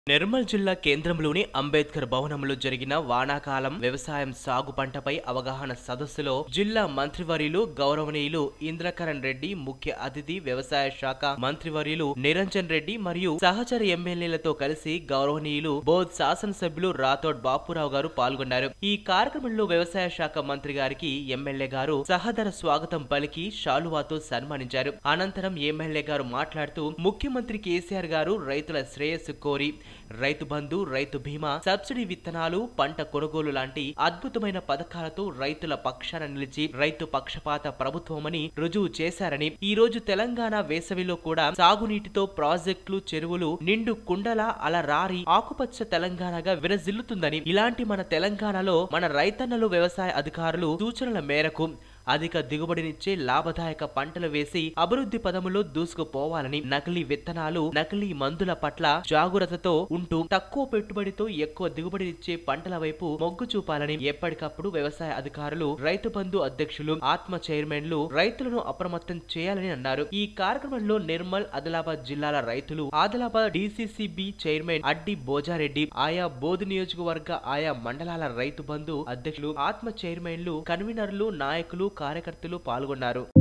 నిర్మల్ జిల్లా కేంద్రంలోని అంబేద్కర్ భవనంలో జరిగిన వానాకాలం వ్యవసాయం సాగు పంటపై అవగాహన సదస్సులో జిల్లా మంత్రివర్యులు గౌరవనీయులు ఇంద్రకరణ్ రెడ్డి ముఖ్య అతిథి వ్యవసాయ శాఖ మంత్రివర్యులు నిరంజన్ రెడ్డి మరియు సహచర ఎమ్మెల్యేలతో కలిసి గౌరవనీయులు బోధ్ శాసనసభ్యులు రాథోడ్ బాపురావు గారు పాల్గొన్నారు ఈ కార్యక్రమంలో వ్యవసాయ శాఖ మంత్రి గారికి ఎమ్మెల్యే గారు సహదర స్వాగతం పలికి శాలువాతో సన్మానించారు అనంతరం ఎమ్మెల్యే గారు మాట్లాడుతూ ముఖ్యమంత్రి కేసీఆర్ గారు రైతుల శ్రేయస్సు కోరి రైతు బంధు రైతు బీమా సబ్సిడీ విత్తనాలు పంట కొనుగోలు లాంటి అద్భుతమైన పథకాలతో రైతుల పక్షాన నిలిచి రైతు పక్షపాత ప్రభుత్వమని రుజువు చేశారని ఈ రోజు తెలంగాణ వేసవిలో కూడా సాగునీటితో ప్రాజెక్టులు చెరువులు నిండు కుండల అలరారి ఆకుపచ్చ తెలంగాణగా విరజిల్లుతుందని ఇలాంటి మన తెలంగాణలో మన రైతన్నలు వ్యవసాయ అధికారులు సూచనల మేరకు అధిక దిగుబడినిచ్చే లాభదాయక పంటలు వేసి అభివృద్ధి పదములో దూసుకుపోవాలని నకిలీ విత్తనాలు నకిలీ మందుల పట్ల జాగ్రత్తతో ఉంటూ తక్కువ పెట్టుబడితో ఎక్కువ దిగుబడినిచ్చే పంటల వైపు మొగ్గు చూపాలని ఎప్పటికప్పుడు వ్యవసాయ అధికారులు రైతు బంధు అధ్యక్షులు ఆత్మ చైర్మన్లు రైతులను అప్రమత్తం చేయాలని అన్నారు ఈ కార్యక్రమంలో నిర్మల్ ఆదిలాబాద్ జిల్లాల రైతులు ఆదిలాబాద్ డిసిసిబి చైర్మన్ అడ్డి బోజారెడ్డి ఆయా బోధు నియోజకవర్గ ఆయా మండలాల రైతు బంధు అధ్యక్షులు ఆత్మ చైర్మన్లు కన్వీనర్లు నాయకులు కార్యకర్తలు పాల్గొన్నారు